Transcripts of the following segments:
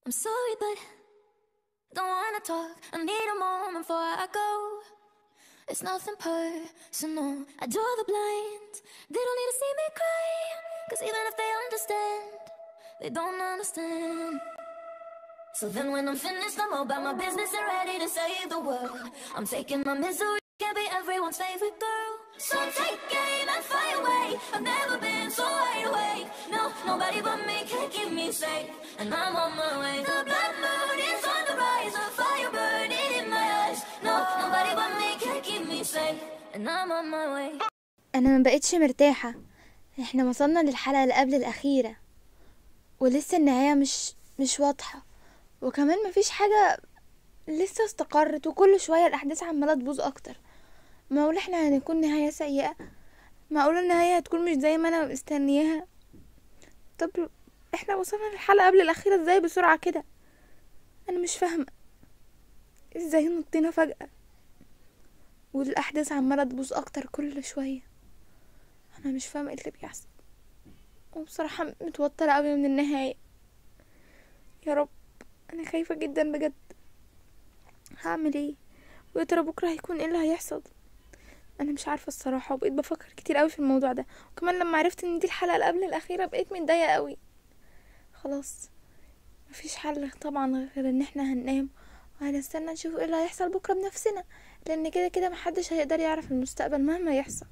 I'm sorry, but don't wanna talk. I need a moment before I go. It's nothing personal. I draw the blinds. They don't need to see me cry. Cause even if they understand, they don't understand. So then when I'm finished, I'm all about my business and ready to save the world. I'm taking my misery, can't be everyone's favorite girl. So take aim and fly away. I've never been so wide awake. No, nobody but me can keep me safe. And I'm on my way. The blood moon is on the rise. A fire burning in my eyes. No, nobody but me can keep me safe. And I'm on my way. انا ما بقتش مرتاحة احنا وصلنا للحلقة اللي قبل الاخيرة ولسه النهاية مش مش واضحة وكمان مفيش حاجة لسه استقرت وكل شوية الاحداث عمالة تبوظ اكتر معقول احنا هنكون نهاية سيئة معقول النهاية هتكون مش زي ما انا مستنياها طب احنا وصلنا للحلقة قبل الاخيرة ازاي بسرعة كده انا مش فاهمة ازاي نطينا فجأة والاحداث عمالة تبوظ اكتر كل شوية انا مش فاهمة ايه اللي بيحصل وبصراحة متوترة قوي من النهاية يا رب انا خايفة جدا بجد هعمل ايه ويا ترى بكرة هيكون ايه اللي هيحصل انا مش عارفة الصراحة وبقيت بفكر كتير قوي في الموضوع ده وكمان لما عرفت ان دي الحلقة اللي قبل الاخيرة بقيت متضايقة قوي خلاص مفيش حل طبعا غير ان احنا هننام وهنستنى نشوف ايه اللي هيحصل بكرة بنفسنا لان كده كده محدش هيقدر يعرف المستقبل مهما يحصل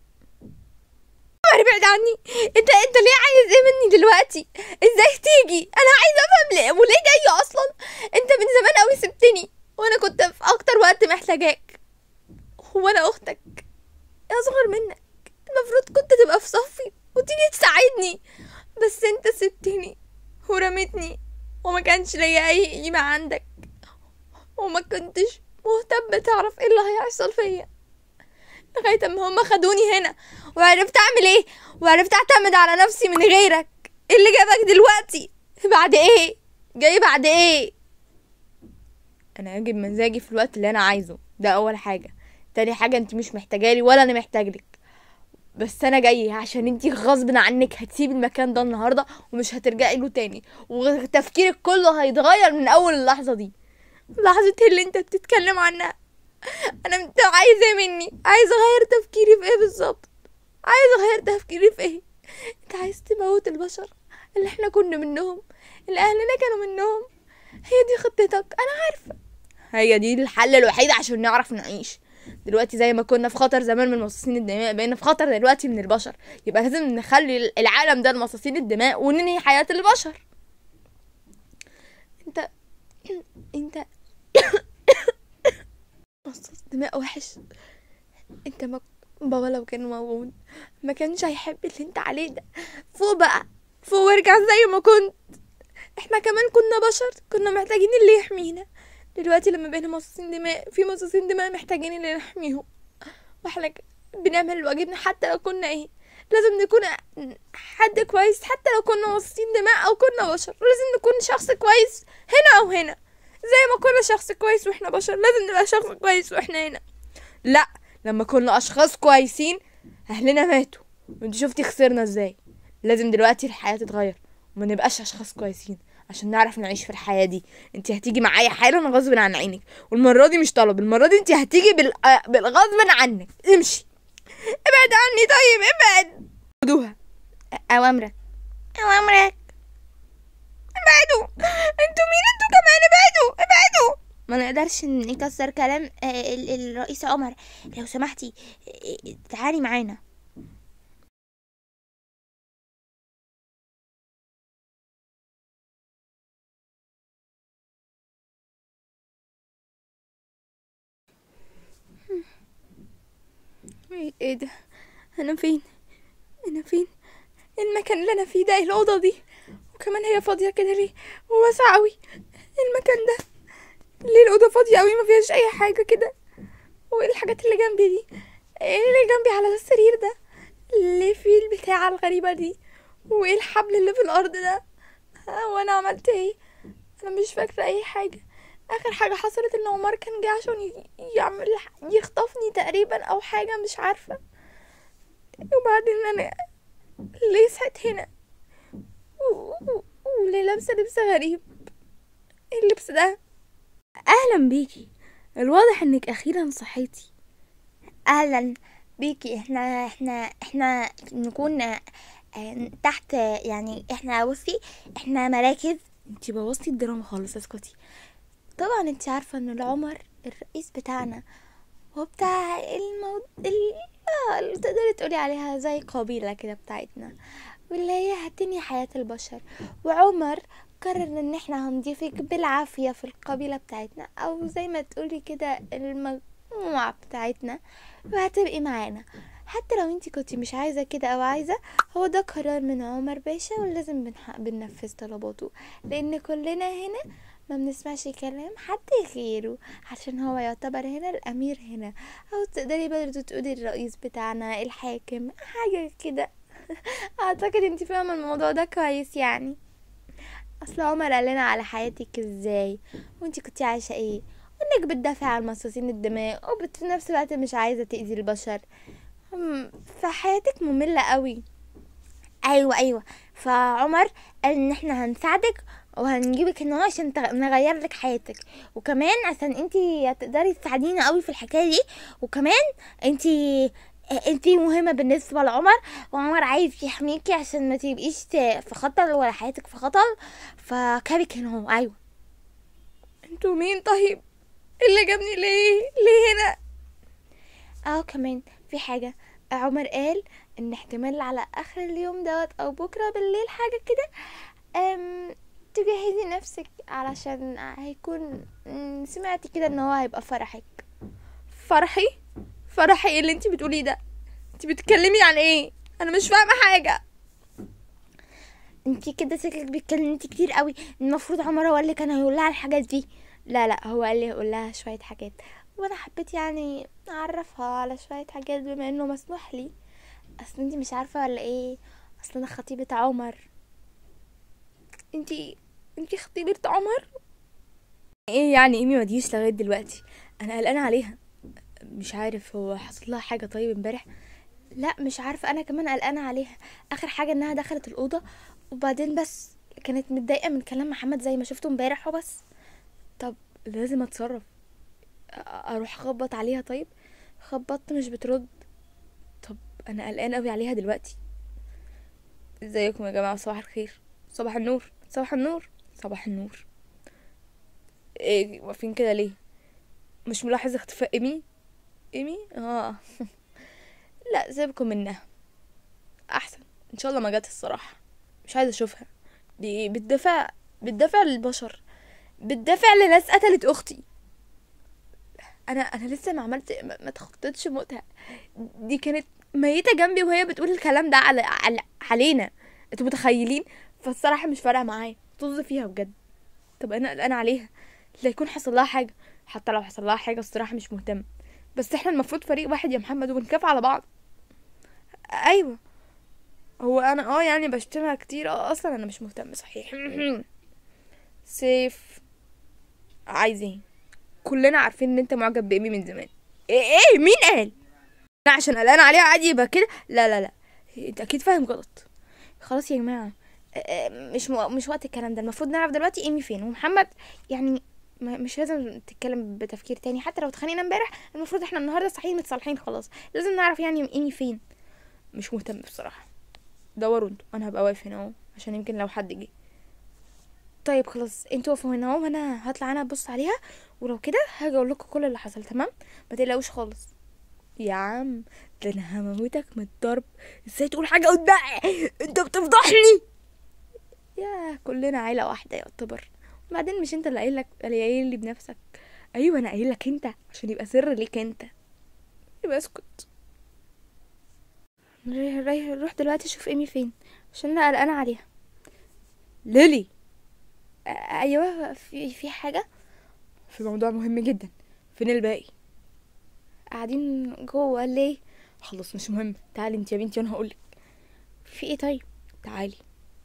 عمر ابعد عني انت انت ليه عايز ايه مني دلوقتي ازاي تيجي انا عايزه افهم ليه وليه جاي اصلا انت من زمان قوي سبتني وانا كنت في اكتر وقت محتاجاك هو انا اختك اصغر منك المفروض كنت تبقى في صفي وتيجي تساعدني بس انت سبتني ورميتني وما كانش ليا اي قيمه عندك وما كنتش مهتم تعرف ايه اللي هيحصل فيا لغاية اما هما خدوني هنا وعرفت اعمل ايه وعرفت اعتمد على نفسي من غيرك ايه اللي جابك دلوقتي بعد ايه جاي بعد ايه انا هاجي بمزاجي في الوقت اللي انا عايزه ده اول حاجة تاني حاجة انت مش محتاجالي ولا انا محتاجلك بس انا جاي عشان انتي غصب عنك هتسيب المكان ده النهارده ومش هترجعي له تاني وتفكيرك كله هيتغير من اول اللحظه دي لحظه اللي انت بتتكلم عنها انا انت عايز ايه مني عايز اغير تفكيري في ايه بالظبط عايز اغير تفكيري في ايه انت عايز تموت البشر اللي احنا كنا منهم اللي اهلنا كانوا منهم هي دي خطتك انا عارفه هي دي الحل الوحيد عشان نعرف نعيش دلوقتي زي ما كنا في خطر زمان من مصاصين الدماء بقينا في خطر دلوقتي من البشر يبقى لازم نخلي العالم ده لمصاصين الدماء وننهي حياة البشر انت انت مصاص دماء وحش انت ما بابا لو كان موجود ما كانش هيحب اللي انت عليه ده فوق بقى فوق وارجع زي ما كنت احنا كمان كنا بشر كنا محتاجين اللي يحمينا دلوقتي لما بقينا مصاصين دماء في مصاصين دماء محتاجين اللي نحميهم واحنا ك- بنعمل واجبنا حتى لو كنا ايه لازم نكون حد كويس حتى لو كنا مصاصين دماء او كنا بشر لازم نكون شخص كويس هنا او هنا زي ما كنا شخص كويس واحنا بشر لازم نبقى شخص كويس واحنا هنا لا لما كنا اشخاص كويسين اهلنا ماتوا وانت شفتي خسرنا ازاي لازم دلوقتي الحياة تتغير وما نبقاش اشخاص كويسين عشان نعرف نعيش في الحياة دي انت هتيجي معايا حالا غصب عن عينك والمرة دي مش طلب المرة دي انت هتيجي بال... آه، بالغصب عنك امشي ابعد عني طيب ابعد خدوها اوامرك اوامرك ابعدوا انتوا مين انتوا كمان ابعدوا ابعدوا ما نقدرش نكسر كلام آه، ال- الرئيس عمر لو سمحتي آه، تعالي معانا ايه إيه ده انا فين انا فين المكان اللي انا فيه ده إيه الاوضه دي وكمان هي فاضيه كده ليه وواسعه قوي المكان ده ليه الاوضه فاضيه قوي ما فيهاش اي حاجه كده وايه الحاجات اللي جنبي دي ايه اللي جنبي على السرير ده ليه في البتاعه الغريبه دي وايه الحبل اللي في الارض ده ها، وانا عملت ايه انا مش فاكره اي حاجه اخر حاجه حصلت ان عمر كان جه عشان ي- يعمل يخطفني تقريبا او حاجه مش عارفه وبعدين انا ليه صحيت هنا و- و- وليه لابسه لبس غريب ايه اللبس ده اهلا بيكي الواضح انك اخيرا صحيتي اهلا بيكي احنا احنا احنا نكون آه، تحت يعني احنا بصي احنا مراكز انتي بوظتي الدراما خالص اسكتي طبعا انت عارفة ان العمر الرئيس بتاعنا هو بتاع المو... ال... آه، اللي تقدري تقولي عليها زي قبيلة كده بتاعتنا واللي هي هتنهي حياة البشر وعمر قرر ان احنا هنضيفك بالعافية في القبيلة بتاعتنا او زي ما تقولي كده المجموعة بتاعتنا وهتبقي معانا حتى لو انتي كنتي مش عايزة كده او عايزة هو ده قرار من عمر باشا ولازم بنح... بننفذ طلباته لان كلنا هنا ما بنسمعش كلام حد غيره عشان هو يعتبر هنا الامير هنا او تقدري برضه تقولي الرئيس بتاعنا الحاكم حاجة كده اعتقد انتي فاهمة الموضوع ده كويس يعني اصل عمر قال لنا على حياتك ازاي وانتي كنتي عايشة ايه وانك بتدافع عن مصاصين الدماء وفي نفس الوقت مش عايزة تأذي البشر هم، فحياتك مملة قوي ايوه ايوه فعمر قال ان احنا هنساعدك وهنجيبك هنا عشان تغ- نغير لك حياتك وكمان عشان انتي هتقدري تساعدينا قوي في الحكايه دي وكمان انتي انتي مهمه بالنسبه لعمر وعمر عايز يحميكي عشان ما تبقيش ت- في خطر ولا حياتك في خطر فكابك هنا هو ايوه انتوا مين طيب إيه اللي جابني ليه ليه هنا اه كمان في حاجة عمر قال ان احتمال على اخر اليوم دوت او بكرة بالليل حاجة كده أم تجهزي نفسك علشان هيكون أم، سمعتي كده ان هو هيبقى فرحك فرحي فرحي ايه اللي انتي بتقوليه ده انتي بتتكلمي عن ايه انا مش فاهمه حاجه انتي كده شكلك بتكلمتي كتير قوي المفروض عمر هو اللي كان هيقول لها الحاجات دي لا لا هو قال لي هيقول لها شوية حاجات وانا حبيت يعني اعرفها على شوية حاجات بما انه مسموح لي اصل انتي مش عارفة ولا ايه اصل انا خطيبة عمر انتي انتي خطيبة عمر ايه يعني ايمي ما تجيش لغايه دلوقتي انا قلقانه عليها مش عارف هو حصل لها حاجه طيب امبارح لا مش عارفة انا كمان قلقانة عليها اخر حاجة انها دخلت الأوضة وبعدين بس كانت متضايقة من كلام محمد زي ما شفته امبارح وبس طب لازم اتصرف أ- اروح اخبط عليها طيب خبطت مش بترد طب انا قلقان قوي عليها دلوقتي ازيكم يا جماعه صباح الخير صباح النور صباح النور صباح النور ايه واقفين كده ليه مش ملاحظ اختفاء ايمي ايمي اه لا سيبكم منها احسن ان شاء الله ما جت الصراحه مش عايزه اشوفها دي بتدافع بتدافع للبشر بتدافع لناس قتلت اختي انا انا لسه ما عملت ما ما تخطيتش موتها دي كانت ميته جنبي وهي بتقول الكلام ده على, على علينا انتوا متخيلين فالصراحه مش فارقه معايا طز فيها بجد طب انا قلقانه عليها لا يكون حصل لها حاجه حتى لو حصل لها حاجه الصراحه مش مهتم بس احنا المفروض فريق واحد يا محمد وبنكافئ على بعض ايوه هو انا اه يعني بشتمها كتير اه اصلا انا مش مهتم صحيح سيف عايز ايه كلنا عارفين ان انت معجب بايمي من زمان ايه ايه مين قال انا عشان قلقان عليها عادي يبقى كده لا لا لا انت اكيد فاهم غلط خلاص يا جماعه اه، اه، مش مو... مش وقت الكلام ده المفروض نعرف دلوقتي ايمي فين ومحمد يعني ما- مش لازم تتكلم بتفكير تاني حتى لو اتخانقنا امبارح المفروض احنا النهارده صحيين متصالحين خلاص لازم نعرف يعني ايمي فين مش مهتم بصراحه دوروا انتوا انا هبقى واقف هنا اهو عشان يمكن لو حد جه طيب خلاص انتوا وقفوا هنا اهو وانا هطلع انا ابص عليها ولو كده هاجي اقول لكم كل اللي حصل تمام ما تقلقوش خالص يا عم ده انا هموتك من الضرب ازاي تقول حاجه قدامي انت بتفضحني يا كلنا عيله واحده يعتبر وبعدين مش انت اللي قايل لك اللي قايل لي بنفسك ايوه انا قايل لك انت عشان يبقى سر ليك انت يبقى اسكت رايح رايح روح دلوقتي شوف ايمي فين عشان انا قلقانه عليها ليلي آه، ايوه في في حاجه في موضوع مهم جدا فين الباقي قاعدين جوه ليه خلاص مش مهم تعالي انت يا بنتي وانا هقولك في ايه طيب تعالي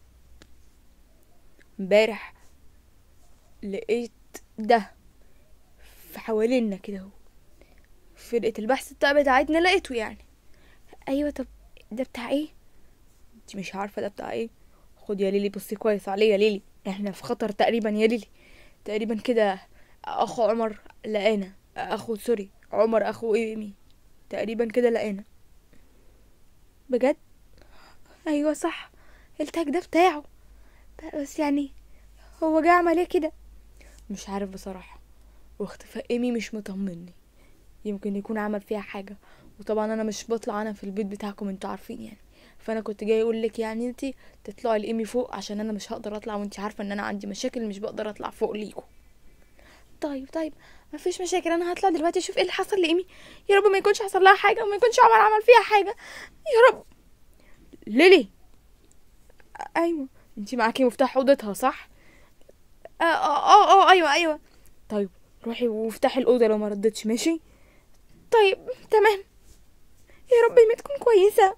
امبارح لقيت ده في حوالينا كده اهو فرقة البحث بتاع بتاعتنا لقيته يعني ايوه طب ده بتاع ايه انت مش عارفة ده بتاع ايه خد يا ليلي بصي كويس عليه يا ليلي احنا في خطر تقريبا يا ليلي تقريبا كده اخو عمر لقانا اخو سوري عمر اخو ايمي تقريبا كده لقانا بجد ايوه صح التاج ده بتاعه بس يعني هو جه عمل ايه كده مش عارف بصراحه واختفاء ايمي مش مطمني يمكن يكون عمل فيها حاجه وطبعا انا مش بطلع انا في البيت بتاعكم انتوا عارفين يعني فانا كنت جاي اقول لك يعني انت تطلعي لايمي فوق عشان انا مش هقدر اطلع وانت عارفه ان انا عندي مشاكل مش بقدر اطلع فوق ليكم طيب طيب مفيش مشاكل انا هطلع دلوقتي اشوف ايه اللي حصل لايمي يا رب ما يكونش حصل لها حاجه وما يكونش عمر عمل فيها حاجه يا رب ليلي ايوه انت معاكي مفتاح اوضتها صح اه اه اه آه، ايوه ايوه طيب روحي وافتحي الاوضه لو ما ردتش ماشي طيب تمام يا رب ما تكون كويسه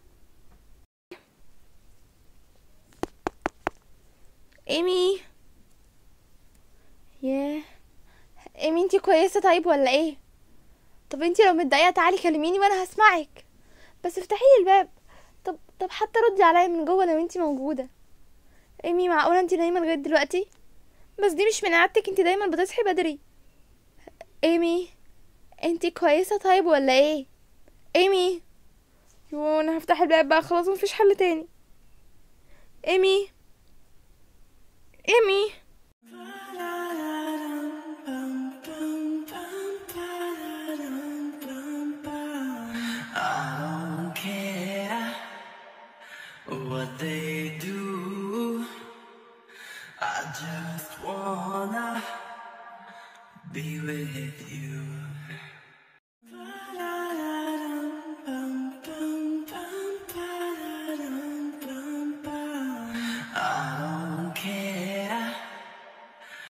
ايمي ياه ايمي انتي كويسه طيب ولا ايه طب انتي لو متضايقه تعالي كلميني وانا هسمعك بس افتحي لي الباب طب طب حتى ردي عليا من جوه لو انتي موجوده ايمي معقوله انتي نايمه لغايه دلوقتي بس دي مش من عادتك انتي دايما بتصحي بدري ايمي انتي كويسه طيب ولا ايه ايمي يو انا هفتح الباب بقى خلاص مفيش حل تاني ايمي ايمي I don't care what they do. I just wanna be with you.